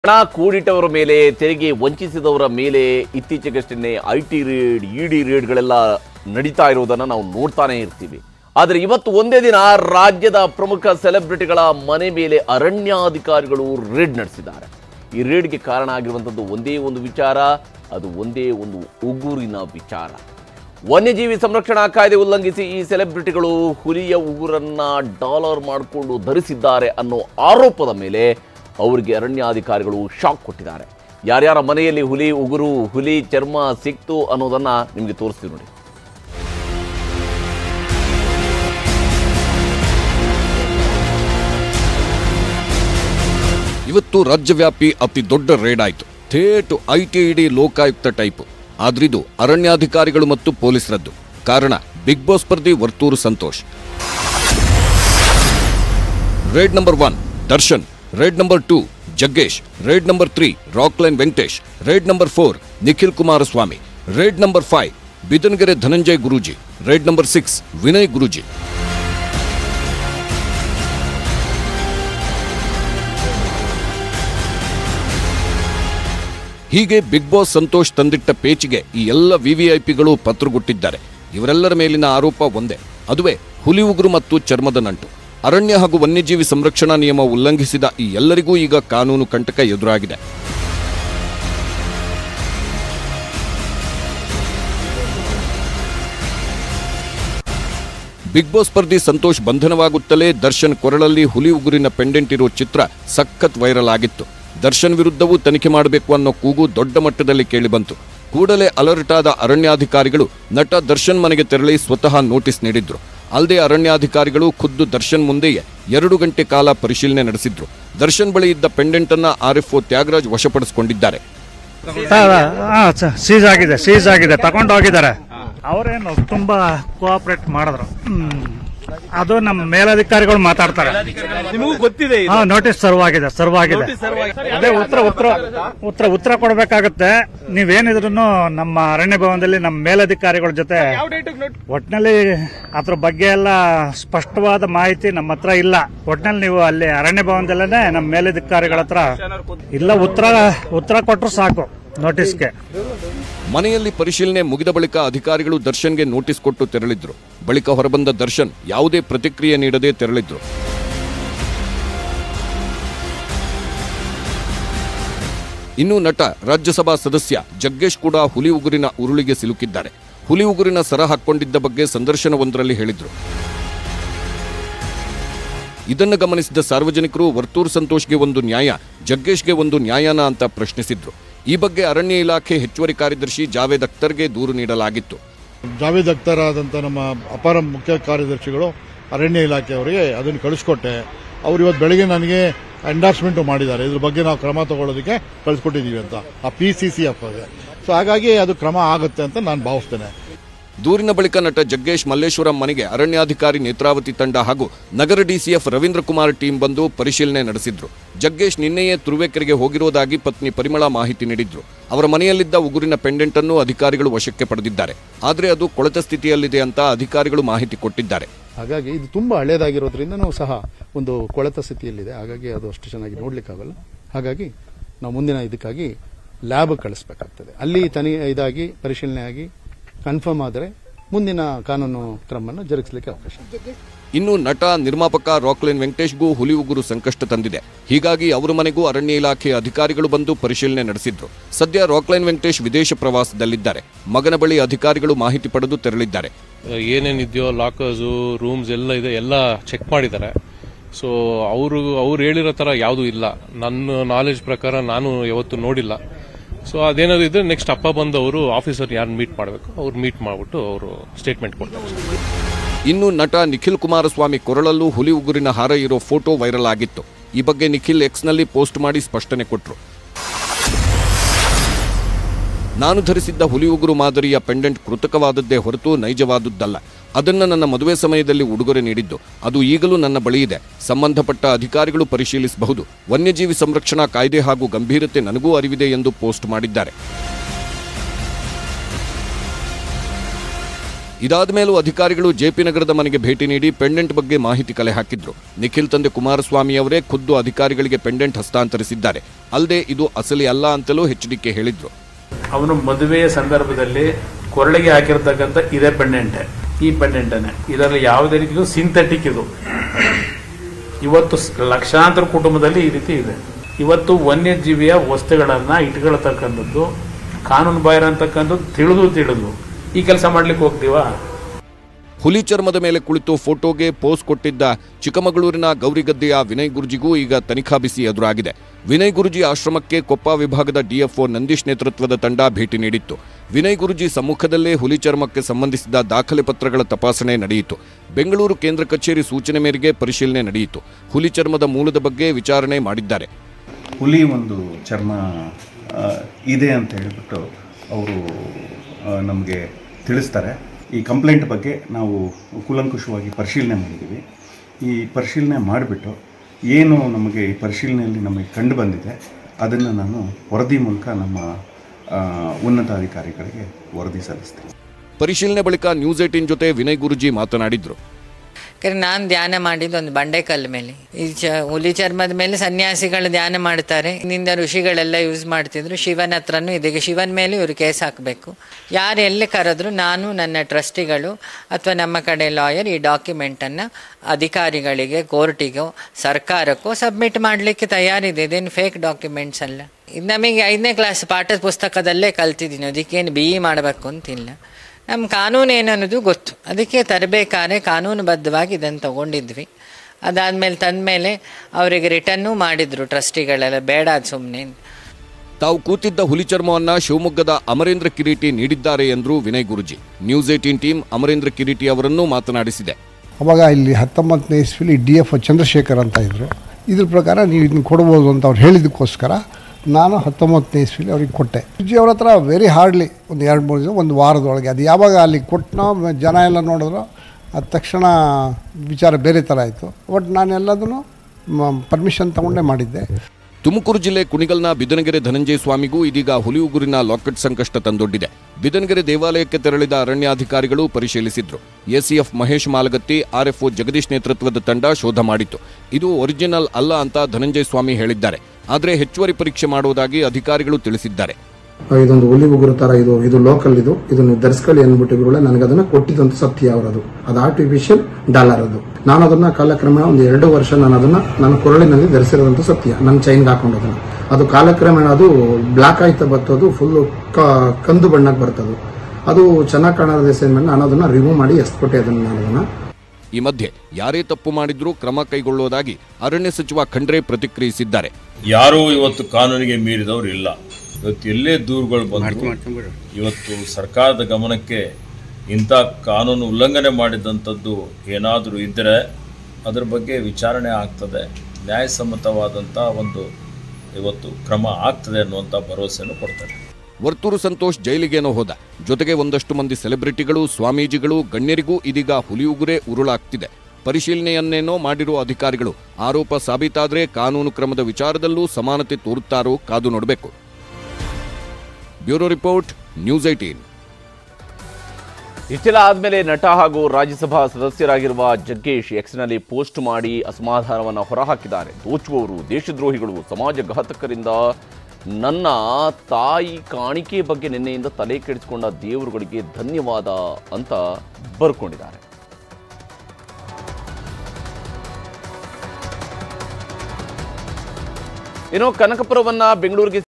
ಹಣ ಕೂಡಿಟ್ಟವರ ಮೇಲೆ ತೆರಿಗೆ ವಂಚಿಸಿದವರ ಮೇಲೆ ಇತ್ತೀಚೆಗಷ್ಟೇ ಐ ಟಿ ರೇಡ್ ಇಡಿ ರೇಡ್ಗಳೆಲ್ಲ ನಡೀತಾ ಇರೋದನ್ನ ನಾವು ನೋಡ್ತಾನೆ ಇರ್ತೀವಿ ಆದರೆ ಇವತ್ತು ಒಂದೇ ದಿನ ರಾಜ್ಯದ ಪ್ರಮುಖ ಸೆಲೆಬ್ರಿಟಿಗಳ ಮನೆ ಮೇಲೆ ಅರಣ್ಯಾಧಿಕಾರಿಗಳು ರೇಡ್ ನಡೆಸಿದ್ದಾರೆ ಈ ರೇಡ್ಗೆ ಕಾರಣ ಆಗಿರುವಂಥದ್ದು ಒಂದೇ ಒಂದು ವಿಚಾರ ಅದು ಒಂದೇ ಒಂದು ಉಗುರಿನ ವಿಚಾರ ವನ್ಯಜೀವಿ ಸಂರಕ್ಷಣಾ ಕಾಯ್ದೆ ಉಲ್ಲಂಘಿಸಿ ಈ ಸೆಲೆಬ್ರಿಟಿಗಳು ಹುಲಿಯ ಉಗುರನ್ನ ಡಾಲರ್ ಮಾಡಿಕೊಂಡು ಧರಿಸಿದ್ದಾರೆ ಅನ್ನೋ ಆರೋಪದ ಮೇಲೆ ಅವರಿಗೆ ಅರಣ್ಯಾಧಿಕಾರಿಗಳು ಶಾಕ್ ಕೊಟ್ಟಿದ್ದಾರೆ ಯಾರ್ಯಾರ ಮನೆಯಲ್ಲಿ ಹುಲಿ ಉಗುರು ಹುಲಿ ಚರ್ಮ ಸಿಕ್ತು ಅನ್ನೋದನ್ನ ನಿಮಗೆ ತೋರಿಸ್ತೀವಿ ನೋಡಿ ಇವತ್ತು ರಾಜ್ಯವ್ಯಾಪಿ ಅತಿ ದೊಡ್ಡ ರೇಡ್ ಆಯಿತು ಥೇಟು ಐಟಿಇಡಿ ಲೋಕಾಯುಕ್ತ ಟೈಪ್ ಆದ್ರಿದು ಅರಣ್ಯಾಧಿಕಾರಿಗಳು ಮತ್ತು ಪೊಲೀಸರದ್ದು ಕಾರಣ ಬಿಗ್ ಬಾಸ್ ಸ್ಪರ್ಧಿ Varthur Santosh raid number one Darshan raid number two Jaggesh raid number three Rockline Venkatesh raid number four Nikhil Kumaraswamy raid number five Bidanagere Dhananjay Guruji raid number six Vinay Guruji ಹೀಗೆ ಬಿಗ್ ಬಾಸ್ ಸಂತೋಷ್ ತಂದಿಟ್ಟ ಪೇಚಿಗೆ ಈ ಎಲ್ಲ ವಿವಿಐಪಿಗಳು ಪತ್ರಗೊಟ್ಟಿದ್ದಾರೆ ಇವರೆಲ್ಲರ ಮೇಲಿನ ಆರೋಪ ಒಂದೇ ಅದುವೇ ಹುಲಿ ಉಗುರು ಮತ್ತು ಚರ್ಮದ ನಂಟು ಅರಣ್ಯ ಹಾಗೂ ವನ್ಯಜೀವಿ ಸಂರಕ್ಷಣಾ ನಿಯಮ ಉಲ್ಲಂಘಿಸಿದ ಈ ಎಲ್ಲರಿಗೂ ಈಗ ಕಾನೂನು ಕಂಟಕ ಎದುರಾಗಿದೆ ಬಿಗ್ ಬಾಸ್ ಸ್ಪರ್ಧಿ ಸಂತೋಷ್ ಬಂಧನವಾಗುತ್ತಲೇ ದರ್ಶನ್ ಕೊರಳಲ್ಲಿ ಹುಲಿ ಉಗುರಿನ ಪೆಂಡೆಂಟ್ ಇರೋ ಚಿತ್ರ ಸಖತ್ ವೈರಲ್ ಆಗಿತ್ತು ದರ್ಶನ್ ವಿರುದ್ಧವೂ ತನಿಖೆ ಮಾಡಬೇಕು ಅನ್ನೋ ಕೂಗು ದೊಡ್ಡ ಮಟ್ಟದಲ್ಲಿ ಕೇಳಿಬಂತು ಕೂಡಲೇ ಅಲರ್ಟ್ ಆದ ಅರಣ್ಯಾಧಿಕಾರಿಗಳು ನಟ ದರ್ಶನ್ ಮನೆಗೆ ತೆರಳಿ ಸ್ವತಃ ನೋಟಿಸ್ ನೀಡಿದ್ರು ಅಲ್ಲದೆ ಅರಣ್ಯಾಧಿಕಾರಿಗಳು ಖುದ್ದು ದರ್ಶನ್ ಮುಂದೆಯೇ ಎರಡು ಗಂಟೆ ಕಾಲ ಪರಿಶೀಲನೆ ನಡೆಸಿದ್ರು ದರ್ಶನ್ ಬಳಿ ಇದ್ದ ಪೆಂಡೆಂಟ್ ಅನ್ನ ಆರ್ಎಫ್ಒ ತ್ಯಾಗರಾಜ್ ವಶಪಡಿಸಿಕೊಂಡಿದ್ದಾರೆ ಸೀಸ್ ಆಗಿದೆ ಸೀಸ್ ಆಗಿದೆ ತಗೊಂಡು ಹೋಗಿದ್ದಾರೆ ಅವರೇನು ತುಂಬಾ ಕೋಆಪರೇಟ್ ಮಾಡಿದ್ರು ಹ್ಮ್. ಅದು ನಮ್ಮ ಮೇಲಧಿಕಾರಿಗಳು ಮಾತಾಡ್ತಾರೆ ನಿಮಗೂ ಗೊತ್ತಿದೆ ಇದು. ಹಾ ನೋಟಿಸ್ ಸರ್ವ್ ಆಗಿದೆ ಸರ್ವ್ ಆಗಿದೆ ಸರ್ವ್ ಆಗಿದೆ. ಅದೇ ಉತ್ತರ ಉತ್ತರ ಉತ್ತರ ಉತ್ತರ ಕೊಡ್ಬೇಕಾಗುತ್ತೆ ನೀವೇನಿದ್ರು ನಮ್ಮ ಅರಣ್ಯ ಭವನದಲ್ಲಿ ನಮ್ಮ ಮೇಲಧಿಕಾರಿಗಳ ಜೊತೆ ಯಾವ ಡೇಟಿಗೆ ನೋಟ್ ಒಟ್ನಲ್ಲಿ ಅದ್ರ ಬಗ್ಗೆ ಎಲ್ಲ ಸ್ಪಷ್ಟವಾದ ಮಾಹಿತಿ ನಮ್ಮ ಹತ್ರ ಇಲ್ಲ ಒಟ್ನಲ್ಲಿ ನೀವು ಅಲ್ಲಿ ಅರಣ್ಯ ಭವನದಲ್ಲೇ ನಮ್ಮ ಮೇಲಧಿಕಾರಿಗಳ ಹತ್ರ ಇಲ್ಲ ಉತ್ತರ ಉತ್ತರ ಕೊಟ್ರು ಸಾಕು ನೋಟಿಸ್ಗೆ ಮನೆಯಲ್ಲಿ ಪರಿಶೀಲನೆ ಮುಗಿದ ಬಳಿಕ ಅಧಿಕಾರಿಗಳು ದರ್ಶನ್ಗೆ ನೋಟಿಸ್ ಕೊಟ್ಟು ತೆರಳಿದ್ರು ಬಳಿಕ ಹೊರಬಂದ ದರ್ಶನ್ ಯಾವುದೇ ಪ್ರತಿಕ್ರಿಯೆ ನೀಡದೆ ತೆರಳಿದ್ರು ಇನ್ನು ನಟ ರಾಜ್ಯಸಭಾ ಸದಸ್ಯ ಜಗ್ಗೇಶ್ ಕೂಡ ಹುಲಿ ಉಗುರಿನ ಉರುಳಿಗೆ ಸಿಲುಕಿದ್ದಾರೆ ಹುಲಿ ಉಗುರಿನ ಸರ ಹಾಕೊಂಡಿದ್ದ ಬಗ್ಗೆ ಸಂದರ್ಶನವೊಂದರಲ್ಲಿ ಹೇಳಿದ್ರು ಇದನ್ನು ಗಮನಿಸಿದ ಸಾರ್ವಜನಿಕರು ವರ್ತೂರ್ ಸಂತೋಷ್ಗೆ ಒಂದು ನ್ಯಾಯ ಜಗ್ಗೇಶ್ಗೆ ಒಂದು ನ್ಯಾಯನ ಅಂತ ಪ್ರಶ್ನಿಸಿದ್ರು ಈ ಬಗ್ಗೆ ಅರಣ್ಯ ಇಲಾಖೆ ಹೆಚ್ಚುವರಿ ಕಾರ್ಯದರ್ಶಿ ಜಾವೇದ್ ಅಖ್ತರ್ಗೆ ದೂರು ನೀಡಲಾಗಿತ್ತು ಜಾವೇದ್ ಅಖ್ತರ್ ಆದಂಥ ನಮ್ಮ ಅಪರ ಮುಖ್ಯ ಕಾರ್ಯದರ್ಶಿಗಳು ಅರಣ್ಯ ಇಲಾಖೆಯವರಿಗೆ ಅದನ್ನು ಕಳಿಸ್ಕೊಟ್ಟೆ ಅವ್ರು ಇವತ್ತು ಬೆಳಗ್ಗೆ ನನಗೆ ಎಂಡಾರ್ಸ್ಮೆಂಟ್ ಮಾಡಿದ್ದಾರೆ ಇದ್ರ ಬಗ್ಗೆ ನಾವು ಕ್ರಮ ತಗೊಳ್ಳೋದಕ್ಕೆ ಕಳಿಸ್ಕೊಟ್ಟಿದ್ದೀವಿ ಅಂತ ಆ P C C F so ಹಾಗಾಗಿ ಅದು ಕ್ರಮ ಆಗುತ್ತೆ ಅಂತ ನಾನು ಭಾವಿಸ್ತೇನೆ ದೂರಿನ ಬಳಿಕ ನಟ ಜಗ್ಗೇಶ್ ಮಲ್ಲೇಶ್ವರಂ ಮನೆಗೆ ಅರಣ್ಯಾಧಿಕಾರಿ ನೇತ್ರಾವತಿ ತಂಡ ಹಾಗೂ ನಗರ ಡಿಸಿಎಫ್ ರವೀಂದ್ರ ಕುಮಾರ್ ಟೀಂ ಬಂದು ಪರಿಶೀಲನೆ ನಡೆಸಿದ್ರು ಜಗ್ಗೇಶ್ ನಿನ್ನೆಯೇ ತುರುವೇಕೆರೆಗೆ ಹೋಗಿರುವುದಾಗಿ ಪತ್ನಿ ಪರಿಮಳ ಮಾಹಿತಿ ನೀಡಿದ್ರು ಅವರ ಮನೆಯಲ್ಲಿದ್ದ ಉಗುರಿನ ಪೆಂಡೆಂಟ್ ಅನ್ನು ಅಧಿಕಾರಿಗಳು ವಶಕ್ಕೆ ಪಡೆದಿದ್ದಾರೆ ಆದರೆ ಅದು ಕೊಳೆತ ಸ್ಥಿತಿಯಲ್ಲಿದೆ ಅಂತ ಅಧಿಕಾರಿಗಳು ಮಾಹಿತಿ ಕೊಟ್ಟಿದ್ದಾರೆ ಹಾಗಾಗಿ ಇದು ತುಂಬಾ ಹಳೇದಾಗಿರೋದ್ರಿಂದನೂ ಸಹ ಒಂದು ಕೊಳೆತ ಸ್ಥಿತಿಯಲ್ಲಿದೆ ಹಾಗಾಗಿ ಅದು ಅಷ್ಟು ಚೆನ್ನಾಗಿ ನೋಡ್ಲಿಕ್ಕಾಗಲ್ಲ ಹಾಗಾಗಿ ನಾವು ಮುಂದಿನ ಇದಕ್ಕಾಗಿ ಲ್ಯಾಬ್ ಕಳಿಸ್ಬೇಕಾಗ್ತದೆ ಅಲ್ಲಿ ತನಿ ಇದಾಗಿ ಪರಿಶೀಲನೆ ಆಗಿ ಕನ್ಫರ್ಮ್ ಆದರೆ ಮುಂದಿನ ಕಾನೂನು ಕ್ರಮವನ್ನು ಜರುಗಿಸಲಿಕ್ಕೆ ಅವಕಾಶ ಇದೆ. ಇನ್ನು ನಟ ನಿರ್ಮಾಪಕ ರಾಕ್ಲೈನ್ ವೆಂಕಟೇಶ್ಗೂ ಹುಲಿ ಉಗುರು ಸಂಕಷ್ಟ ತಂದಿದೆ ಹೀಗಾಗಿ ಅವರ ಮನೆಗೂ ಅರಣ್ಯ ಇಲಾಖೆ ಅಧಿಕಾರಿಗಳು ಬಂದು ಪರಿಶೀಲನೆ ನಡೆಸಿದ್ರು ಸದ್ಯ ರಾಕ್ಲೈನ್ ವೆಂಕಟೇಶ್ ವಿದೇಶ ಪ್ರವಾಸದಲ್ಲಿದ್ದಾರೆ ಮಗನ ಬಳಿ ಅಧಿಕಾರಿಗಳು ಮಾಹಿತಿ ಪಡೆದು ತೆರಳಿದ್ದಾರೆ ಏನೇನಿದೆಯೋ ಲಾಕರ್ಸು ರೂಮ್ಸ್ ಎಲ್ಲ ಇದೆ ಎಲ್ಲ ಚೆಕ್ ಮಾಡಿದ್ದಾರೆ ಸೊ ಅವರು ಅವ್ರು ಹೇಳಿರೋ ಥರ ಯಾವುದೂ ಇಲ್ಲ ನನ್ನ ನಾಲೆಜ್ ಪ್ರಕಾರ ನಾನು ಯಾವತ್ತೂ ನೋಡಿಲ್ಲ ಸೊ ಅದೇನಾದ್ರು ಇದ್ರೆ ನೆಕ್ಸ್ಟ್ ಅಪ್ಪ ಬಂದು ಅವರು ಆಫೀಸರ್ ಯಾರು ಮೀಟ್ ಮಾಡಬೇಕು ಅವ್ರು ಮೀಟ್ ಮಾಡಿಬಿಟ್ಟು ಅವರು ಸ್ಟೇಟ್ಮೆಂಟ್ ಕೊಡ್ತಾರೆ ಇನ್ನು ನಟ ನಿಖಿಲ್ ಕುಮಾರಸ್ವಾಮಿ ಕೊರಳಲ್ಲೂ ಹುಲಿ ಉಗುರಿನ ಹಾರ ಇರೋ ಫೋಟೋ ವೈರಲ್ ಆಗಿತ್ತು ಈ ಬಗ್ಗೆ ನಿಖಿಲ್ ಎಕ್ಸ್ನಲ್ಲಿ ಪೋಸ್ಟ್ ಮಾಡಿ ಸ್ಪಷ್ಟನೆ ಕೊಟ್ಟರು ನಾನು ಧರಿಸಿದ್ದ ಹುಲಿ ಉಗುರು ಮಾದರಿಯ ಪೆಂಡೆಂಟ್ ಕೃತಕವಾದದ್ದೇ ಹೊರತು ನೈಜವಾದದ್ದಲ್ಲ ಅದನ್ನು ನನ್ನ ಮದುವೆ ಸಮಯದಲ್ಲಿ ಉಡುಗೊರೆ ನೀಡಿದ್ದು ಅದು ಈಗಲೂ ನನ್ನ ಬಳಿ ಇದೆ ಸಂಬಂಧಪಟ್ಟ ಅಧಿಕಾರಿಗಳು ಪರಿಶೀಲಿಸಬಹುದು ವನ್ಯಜೀವಿ ಸಂರಕ್ಷಣಾ ಕಾಯ್ದೆ ಹಾಗೂ ಗಂಭೀರತೆ ನನಗೂ ಅರಿವಿದೆ ಎಂದು ಪೋಸ್ಟ್ ಮಾಡಿದ್ದಾರೆ ಇದಾದ ಮೇಲೂ ಅಧಿಕಾರಿಗಳು ಜೆಪಿ ನಗರದ ಮನೆಗೆ ಭೇಟಿ ನೀಡಿ ಪೆಂಡೆಂಟ್ ಬಗ್ಗೆ ಮಾಹಿತಿ ಕಲೆ ಹಾಕಿದ್ರು ನಿಖಿಲ್ ತಂದೆ ಕುಮಾರಸ್ವಾಮಿ ಅವರೇ ಖುದ್ದು ಅಧಿಕಾರಿಗಳಿಗೆ ಪೆಂಡೆಂಟ್ ಹಸ್ತಾಂತರಿಸಿದ್ದಾರೆ ಅಲ್ಲದೆ ಇದು ಅಸಲಿ ಅಲ್ಲ ಅಂತಲೂ ಎಚ್ಡಿಕೆ ಹೇಳಿದ್ರು ಅವನು ಮದುವೆಯ ಸಂದರ್ಭದಲ್ಲಿ ಕೊರಳಿಗೆ ಹಾಕಿರ್ತಕ್ಕಂಥ ಇದೇ ಪೆಂಡೆಂಟೆ ಈ ಪೆಂಡೆಂಟನೆ ಇದರಲ್ಲಿ ಯಾವುದೇ ರೀತಿಯೂ ಸಿಂಥೆಟಿಕ್ ಇದು ಇವತ್ತು ಸ್- ಲಕ್ಷಾಂತರ ಕುಟುಂಬದಲ್ಲಿ ಈ ರೀತಿ ಇದೆ ಇವತ್ತು ವನ್ಯಜೀವಿಯ ವಸ್ತುಗಳನ್ನ ಇಟ್ಕೊಳ್ತಕ್ಕಂಥದ್ದು ಕಾನೂನು ಬಾಹಿರ ಅಂತಕ್ಕಂಥದ್ದು ತಿಳಿದು ತಿಳಿದು ಈ ಕೆಲಸ ಮಾಡ್ಲಿಕ್ಕೆ ಹೋಗ್ತೀವಾ ಹುಲಿ ಚರ್ಮದ ಮೇಲೆ ಕುಳಿತು ಫೋಟೋಗೆ ಪೋಸ್ ಕೊಟ್ಟಿದ್ದ ಚಿಕ್ಕಮಗಳೂರಿನ ಗೌರಿಗದ್ದೆಯ ವಿನಯ್ ಗುರುಜಿಗೂ ಈಗ ತನಿಖಾ ಬಿಸಿ ಎದುರಾಗಿದೆ ವಿನಯ್ ಗುರುಜಿ ಆಶ್ರಮಕ್ಕೆ ಕೊಪ್ಪ ವಿಭಾಗದ ಡಿಎಫ್ಒ ನಂದೀಶ್ ನೇತೃತ್ವದ ತಂಡ ಭೇಟಿ ನೀಡಿತ್ತು ವಿನಯ್ ಗುರುಜಿ ಸಮ್ಮುಖದಲ್ಲೇ ಹುಲಿ ಚರ್ಮಕ್ಕೆ ಸಂಬಂಧಿಸಿದ ದಾಖಲೆ ಪತ್ರಗಳ ತಪಾಸಣೆ ನಡೆಯಿತು ಬೆಂಗಳೂರು ಕೇಂದ್ರ ಕಚೇರಿ ಸೂಚನೆ ಮೇರೆಗೆ ಪರಿಶೀಲನೆ ನಡೆಯಿತು ಹುಲಿ ಚರ್ಮದ ಮೂಲದ ಬಗ್ಗೆ ವಿಚಾರಣೆ ಮಾಡಿದ್ದಾರೆ ಹುಲಿ ಒಂದು ಚರ್ಮ ಆ, ಇದೆ ಅಂತ ಹೇಳಿಬಿಟ್ಟು ಅವರು ನಮಗೆ ತಿಳಿಸ್ತಾರೆ ಈ ಕಂಪ್ಲೇಂಟ್ ಬಗ್ಗೆ ನಾವು ಕೂಲಂಕುಷವಾಗಿ ಪರಿಶೀಲನೆ ಮಾಡಿದ್ದೀವಿ ಈ ಪರಿಶೀಲನೆ ಮಾಡಿಬಿಟ್ಟು ಏನು ನಮಗೆ ಈ ಪರಿಶೀಲನೆಯಲ್ಲಿ ನಮಗೆ ಕಂಡು ಬಂದಿದೆ ಅದನ್ನು ನಾನು ವರದಿ ಮೂಲಕ ನಮ್ಮ ಆ, ಉನ್ನತಾಧಿಕಾರಿಗಳಿಗೆ ವರದಿ ಸಲ್ಲಿಸ್ತೀನಿ ಪರಿಶೀಲನೆ ಬಳಿಕ ನ್ಯೂಸ್ ಏಟಿನ್ ಜೊತೆ ವಿನಯ್ ಗುರುಜಿ ಮಾತನಾಡಿದ್ರು ಯಾಕಂದ್ರೆ ನಾನು ಧ್ಯಾನ ಮಾಡಿದ್ದು ಒಂದು ಬಂಡೆಕಲ್ಲು ಮೇಲೆ ಈ ಚ ಹುಲಿ ಚರ್ಮದ ಮೇಲೆ ಸನ್ಯಾಸಿಗಳು ಧ್ಯಾನ ಮಾಡ್ತಾರೆ ಇಂದ ಋಷಿಗಳೆಲ್ಲ ಯೂಸ್ ಮಾಡ್ತಿದ್ರು ಶಿವನ ಹತ್ರನೂ ಇದೀಗ ಶಿವನ ಮೇಲೆ ಇವರು ಕೇಸ್ ಹಾಕಬೇಕು ಯಾರು ಎಲ್ಲಿ ಕರೆದ್ರು ನಾನು ನನ್ನ ಟ್ರಸ್ಟಿಗಳು ಅಥವಾ ನಮ್ಮ ಕಡೆ ಲಾಯರ್ ಈ ಡಾಕ್ಯುಮೆಂಟನ್ನು ಅಧಿಕಾರಿಗಳಿಗೆ ಕೋರ್ಟಿಗೋ ಸರ್ಕಾರಕ್ಕೋ ಸಬ್ಮಿಟ್ ಮಾಡಲಿಕ್ಕೆ ತಯಾರಿದೆ ಇದೇನು ಫೇಕ್ ಡಾಕ್ಯುಮೆಂಟ್ಸ್ ಅಲ್ಲ ಇದು ನಮಗೆ ಐದನೇ ಕ್ಲಾಸ್ ಪಾಠ ಪುಸ್ತಕದಲ್ಲೇ ಕಲ್ತಿದ್ದೀನಿ ಅದಕ್ಕೇನು ಬಿ ಇ ಮಾಡಬೇಕು ಅಂತಿಲ್ಲ ನಮ್ಮ ಕಾನೂನು ಏನನ್ನೋದು ಗೊತ್ತು ಅದಕ್ಕೆ ತರಬೇಕಾದ್ರೆ ಕಾನೂನುಬದ್ಧವಾಗಿ ಇದನ್ನು ತಗೊಂಡಿದ್ವಿ ಅದಾದಮೇಲೆ ತಂದಮೇಲೆ ಅವರಿಗೆ ರಿಟರ್ನೂ ಮಾಡಿದರು ಟ್ರಸ್ಟಿಗಳೆಲ್ಲ ಬೇಡ ಅದು ಸುಮ್ಮನೆ ತಾವು ಕೂತಿದ್ದ ಹುಲಿ ಚರ್ಮವನ್ನ ಶಿವಮೊಗ್ಗದ ಅಮರೇಂದ್ರ ಕಿರೀಟಿ ನೀಡಿದ್ದಾರೆ ಎಂದ್ರು Vinay Guruji news eighteen team Amarendra Kireeti ಅವರನ್ನೂ ಮಾತನಾಡಿಸಿದೆ ಅವಾಗ ಇಲ್ಲಿ ಹತ್ತೊಂಬತ್ತನೇ ಇಸ್ವಿಲಿ ಡಿ ಎಫ್ ಚಂದ್ರಶೇಖರ್ ಅಂತ ಇದ್ದರು ಇದ್ರ ಪ್ರಕಾರ ನೀವು ಇದನ್ನ ಕೊಡ್ಬೋದು ಅಂತ ಅವ್ರು ಹೇಳಿದ್ದಕ್ಕೋಸ್ಕರ ನಾನು ಹತ್ತೊಂಬತ್ತನೇ ಇಸ್ವಿಲಿ ಅವ್ರಿಗೆ ಕೊಟ್ಟೆ ಜಿ ಅವ್ರ ಹತ್ರ ವೆರಿ ಹಾರ್ಡ್ಲಿ ಒಂದು ಎರಡು ಮೂರು ದಿನ ಒಂದು ವಾರದೊಳಗೆ ಅದು ಯಾವಾಗ ಅಲ್ಲಿ ಕೊಟ್ಟನೋ ಜನ ಎಲ್ಲ ನೋಡಿದ್ರು ಅದು ತಕ್ಷಣ ವಿಚಾರ ಬೇರೆ ಥರ ಆಯಿತು ಬಟ್ ನಾನು ಎಲ್ಲದನ್ನು ಪರ್ಮಿಷನ್ ತಗೊಂಡೇ ಮಾಡಿದ್ದೆ ತುಮಕೂರು ಜಿಲ್ಲೆ ಕುಣಿಗಲ್ನ ಬಿದನಗೆರೆ ಧನಂಜಯ ಸ್ವಾಮಿಗೂ ಇದೀಗ ಹುಲಿ ಉಗುರಿನ ಲಾಕೆಟ್ ಸಂಕಷ್ಟ ತಂದೊಡ್ಡಿದೆ ಬಿದನಗೆರೆ ದೇವಾಲಯಕ್ಕೆ ತೆರಳಿದ ಅರಣ್ಯಾಧಿಕಾರಿಗಳು ಪರಿಶೀಲಿಸಿದ್ರು ಎಸಿಎಫ್ ಮಹೇಶ್ ಮಾಲಗತ್ತಿ ಆರ್ಎಫ್ಒ ಜಗದೀಶ್ ನೇತೃತ್ವದ ತಂಡ ಶೋಧ ಮಾಡಿತ್ತು ಇದು ಒರಿಜಿನಲ್ ಅಲ್ಲ ಅಂತ ಧನಂಜಯ ಸ್ವಾಮಿ ಹೇಳಿದ್ದಾರೆ ಆದರೆ ಹೆಚ್ಚುವರಿ ಪರೀಕ್ಷೆ ಮಾಡುವುದಾಗಿ ಅಧಿಕಾರಿಗಳು ತಿಳಿಸಿದ್ದಾರೆ ಇದೊಂದು ಹುಲಿ ಉಗುರು ತರ ಇದು ಇದು ಲೋಕಲ್ ಇದು ಇದನ್ನು ಧರಿಸ್ಕೊಳ್ಳಿ ಅಂದ್ಬಿಟ್ಟು ಇವ್ರುಗಳೇ ನನಗೆ ಅದನ್ನ ಕೊಟ್ಟಿದ್ದಂತ ಸತ್ಯ ಅವರದು ಅದು ಆರ್ಟಿಫಿಷಿಯಲ್ ಡಾಲರ್ ಅದು ನಾನು ಅದನ್ನ ಕಾಲಕ್ರಮೇಣ ಒಂದು ಎರಡು ವರ್ಷ ನಾನು ಅದನ್ನ ನನ್ನ ಕೊರಳಿನಲ್ಲಿ ಧರಿಸಿರೋದಂತ ಸತ್ಯ ನನ್ನ ಚೈನ್ಗೆ ಹಾಕೊಂಡದನ್ನ ಅದು ಕಾಲಕ್ರಮೇಣ ಅದು ಬ್ಲಾಕ್ ಆಯ್ತಾ ಬರ್ತದು ಫುಲ್ ಕಂದು ಬಣ್ಣಕ್ಕೆ ಬರ್ತದು ಅದು ಚೆನ್ನಾಗಿ ಕಾಣೋದ ಹೆಸರಿನ ಮೇಲೆ ನಾನು ಅದನ್ನ ರಿಮೂವ್ ಮಾಡಿ ಎಸ್ಕೊಟ್ಟೆ ಅದನ್ನ ನಾನು ಅದನ್ನ ಈ ಮಧ್ಯೆ ಯಾರೇ ತಪ್ಪು ಮಾಡಿದ್ರೂ ಕ್ರಮ ಕೈಗೊಳ್ಳುವುದಾಗಿ ಅರಣ್ಯ ಸಚಿವ ಖಂಡ್ರೆ ಪ್ರತಿಕ್ರಿಯಿಸಿದ್ದಾರೆ ಯಾರೂ ಇವತ್ತು ಕಾನೂನಿಗೆ ಮೀರಿದವರು ಇಲ್ಲ ಇವತ್ತು ಎಲ್ಲೇ ದೂರುಗಳು ಬಂದು ಇವತ್ತು ಸರ್ಕಾರದ ಗಮನಕ್ಕೆ ಇಂಥ ಕಾನೂನು ಉಲ್ಲಂಘನೆ ಮಾಡಿದಂಥದ್ದು ಏನಾದರೂ ಇದ್ದರೆ ಅದರ ಬಗ್ಗೆ ವಿಚಾರಣೆ ಆಗ್ತದೆ ನ್ಯಾಯಸಮ್ಮತವಾದಂಥ ಒಂದು ಇವತ್ತು ಕ್ರಮ ಆಗ್ತದೆ ಅನ್ನುವಂಥ ಭರವಸೆಯನ್ನು ಕೊಡ್ತಾರೆ ವರ್ತೂರು ಸಂತೋಷ್ ಜೈಲಿಗೇನೋ ಹೋದ ಜೊತೆಗೆ ಒಂದಷ್ಟು ಮಂದಿ ಸೆಲೆಬ್ರಿಟಿಗಳು ಸ್ವಾಮೀಜಿಗಳು ಗಣ್ಯರಿಗೂ ಇದೀಗ ಹುಲಿಯುಗುರೇ ಉರುಳಾಗ್ತಿದೆ ಪರಿಶೀಲನೆಯನ್ನೇನೋ ಮಾಡಿರುವ ಅಧಿಕಾರಿಗಳು ಆರೋಪ ಸಾಬೀತಾದ್ರೆ ಕಾನೂನು ಕ್ರಮದ ವಿಚಾರದಲ್ಲೂ ಸಮಾನತೆ ತೋರುತ್ತಾರೋ ಕಾದು ನೋಡಬೇಕು ಬ್ಯೂರೋ ರಿಪೋರ್ಟ್ ನ್ಯೂಸ್ ಏಟೀನ್ ಇಷ್ಟೆಲ್ಲ ಆದ್ಮೇಲೆ ನಟ ಹಾಗೂ ರಾಜ್ಯಸಭಾ ಸದಸ್ಯರಾಗಿರುವ ಜಗ್ಗೇಶ್ ಎಕ್ಸ್ನಲ್ಲಿ ಪೋಸ್ಟ್ ಮಾಡಿ ಅಸಮಾಧಾನವನ್ನು ಹೊರಹಾಕಿದ್ದಾರೆ ದೋಚುವವರು ದೇಶದ್ರೋಹಿಗಳು ಸಮಾಜಘಾತಕರಿಂದ ನನ್ನ ತಾಯಿ ಕಾಣಿಕೆ ಬಗ್ಗೆ ನಿನ್ನೆಯಿಂದ ತಲೆ ಕೆಡಿಸಿಕೊಂಡ ದೇವರುಗಳಿಗೆ ಧನ್ಯವಾದ ಅಂತ ಬರ್ಕೊಂಡಿದ್ದಾರೆ ಇನ್ನು ಕನಕಪುರವನ್ನ ಬೆಂಗಳೂರಿಗೆ